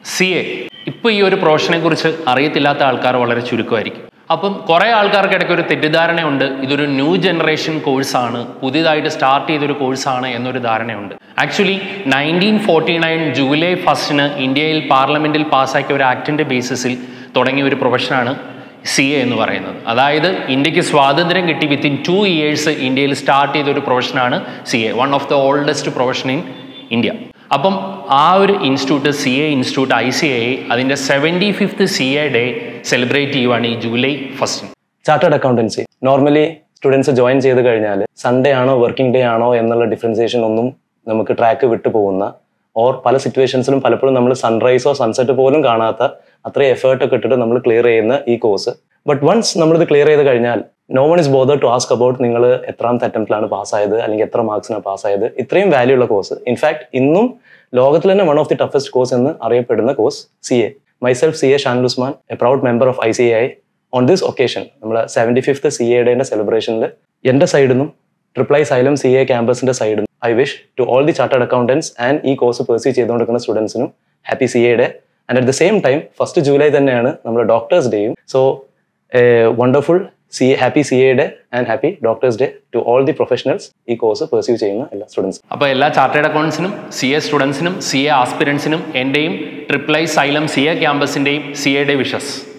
C A ഇപ്പോൾ ഈ ഒരു പ്രൊഫഷനെ കുറിച്ച് അറിയത്തില്ലാത്ത ആൾക്കാർ വളരെ ചുരുക്കമായിരിക്കും അപ്പം കുറേ ആൾക്കാർക്ക് ഇടയ്ക്ക് ഒരു തെറ്റിദ്ധാരണയുണ്ട് ഇതൊരു ന്യൂ ജനറേഷൻ കോഴ്സാണ് പുതിയതായിട്ട് സ്റ്റാർട്ട് ചെയ്തൊരു കോഴ്സാണ് എന്നൊരു ധാരണയുണ്ട് actually nineteen forty nine July ഫസ്റ്റിന് ഇന്ത്യയിൽ പാർലമെൻറ്റിൽ പാസ്സാക്കിയ ഒരു ആക്ടിൻ്റെ ബേസിസിൽ തുടങ്ങിയ ഒരു പ്രൊഫഷനാണ് സി എ എന്ന് പറയുന്നത് അതായത് ഇന്ത്യക്ക് സ്വാതന്ത്ര്യം കിട്ടി വിത്തിൻ ടു ഇയേഴ്സ് ഇന്ത്യയിൽ സ്റ്റാർട്ട് ചെയ്ത ഒരു പ്രൊഫഷനാണ് C A one of the oldest profession in India അപ്പം ആ ഒരു institute C A institute I C I അതിൻ്റെ seventy fifth C A day celebrate ചെയ്യുവാണ് ഈ July first chartered accountancy normally students join ചെയ്ത് കഴിഞ്ഞാൽ സൺഡേ ആണോ വർക്കിംഗ് ഡേ ആണോ എന്നുള്ള ഡിഫറൻസിയേഷൻ ഒന്നും നമുക്ക് ട്രാക്ക് വിട്ടു പോകുന്ന ഓർ പല സിറ്റുവേഷൻസിലും പലപ്പോഴും നമ്മൾ സൺറൈസോ സൺസെറ്റ് പോലും കാണാത്ത അത്രയും എഫേർട്ട് ഒക്കെ ഇട്ടിട്ട് നമ്മൾ ക്ലിയർ ചെയ്യുന്ന ഈ കോഴ്സ് ബട്ട് വൺസ് നമ്മളിത് ക്ലിയർ ചെയ്ത് കഴിഞ്ഞാൽ no one is bother to ask about നിങ്ങൾ എത്രാമത്തെ അറ്റംപ്റ്റിലാണ് പാസ്സായത് അല്ലെങ്കിൽ എത്ര മാർക്സിനാണ് പാസ്സായത് ഇത്രയും വാല്യൂ ഉള്ള കോഴ്സ് ഇൻഫാക്ട് ഇന്നും ലോകത്തിൽ തന്നെ one of the toughest course എന്ന് അറിയപ്പെടുന്ന course C A myself C A Shan Usman a proud member of I C I on this occasion നമ്മുടെ സെവൻറ്റി ഫിഫ്ത്ത് സി എ ഡേന്റെ സെലിബ്രേഷനിൽ എൻ്റെ സൈഡിൽ നിന്നും triple I Xylem C A ക്യാമ്പസിന്റെ സൈഡിൽ നിന്നും I wish to all the chartered accountants and ഈ കോഴ്സ് പെർസീവ് ചെയ്തുകൊണ്ടിരിക്കുന്ന സ്റ്റുഡൻസിനും happy C A day and at the same time first July തന്നെയാണ് നമ്മുടെ ഡോക്ടേഴ്സ് ഡേയും so wonderful C happy C A day and happy doctors day to all the professionals ഈ course pursue ചെയ്യുന്ന എല്ലാ സ്റ്റുഡൻസും അപ്പോൾ എല്ലാ ചാർട്ടേഡ് അക്കൗണ്ട്സിനും സി എ സ്റ്റുഡൻസിനും സി എ ആസ്പിരൻസിനും എൻ്റെയും triple I Xylem C A ക്യാമ്പസിൻ്റെയും സി എ ഡേ വിഷസ്